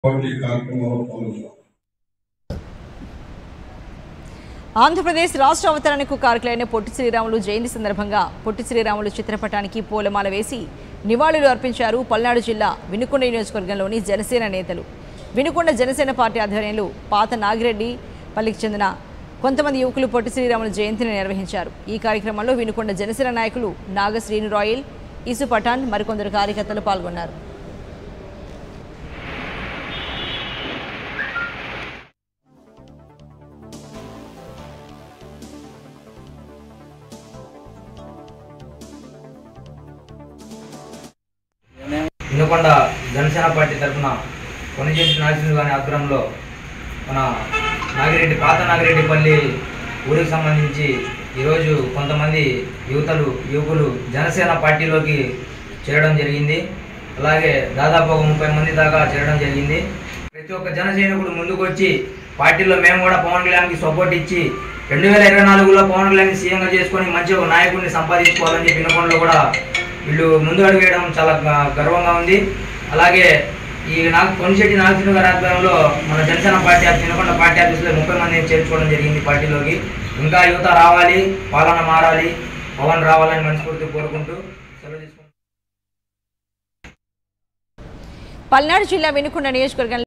కాబట్టి ఈ కార్యక్రమంలో పాల్గొన్నాం ఆంధ్రప్రదేశ్ రాష్ట్ర అవతరణకు కారకులైన పొట్టి శ్రీరాములు జయంతి సందర్భంగా పొట్టి శ్రీరాములు చిత్రపటానికి పూలమాల వేసి నివాళులు అర్పించారు పల్నాడు జిల్లా వినుకొండ నియోజకవర్గంలోని జనసేన నేతలు వినుకొండ జనసేన పార్టీ ఆధ్వర్యంలో పాత నాగిరెడ్డి పల్లికి చెందిన కొంతమంది యువకులు పొట్టి శ్రీరాములు జయంతిని నిర్వహించారు ఈ కార్యక్రమంలో వినుకొండ జనసేన నాయకులు నాగశ్రీను రాయల్ ఈసు పఠాన్ మరికొందరు కార్యకర్తలు పాల్గొన్నారు వినుకొండ జనసేన పార్టీ తరఫున కొనిజెట్టి నాగేశ్వర గారి ఆధ్వర్యంలో మన నాగిరెడ్డి పాత నాగిరెడ్డిపల్లి ఊరికి సంబంధించి ఈరోజు కొంతమంది యువతలు యువకులు జనసేన పార్టీలోకి చేరడం జరిగింది అలాగే దాదాపు ఒక ముప్పై మంది దాకా చేరడం జరిగింది ప్రతి ఒక్క జన సైనికుడు ముందుకు వచ్చి పార్టీలో మేము కూడా పవన్ కళ్యాణ్కి సపోర్ట్ ఇచ్చి రెండు వేల ఇరవై నాలుగులో పవన్ కళ్యాణ్ సీఎంగా చేసుకొని మంచి ఒక నాయకుడిని సంపాదించుకోవాలని చెప్పి వినకొండలో కూడా వీళ్ళు ముందు అడుగు వేయడం చాలా గ- గర్వంగా ఉంది అలాగే ఈ నాకు కొనిశెట్టి నాగేశ్వర గారి ఆధ్వర్యంలో మన Janasena party office Vinukonda party ఆఫీస్లో ముప్పై మందిని చేర్చుకోవడం జరిగింది పార్టీలోకి ఇంకా యువత రావాలి పాలన మారాలి పవన్ రావాలని మనస్ఫూర్తి కోరుకుంటూ సెలవు తీసుకుంటాం పల్నాడు జిల్లా వినుకొండ నియోజకవర్గంలో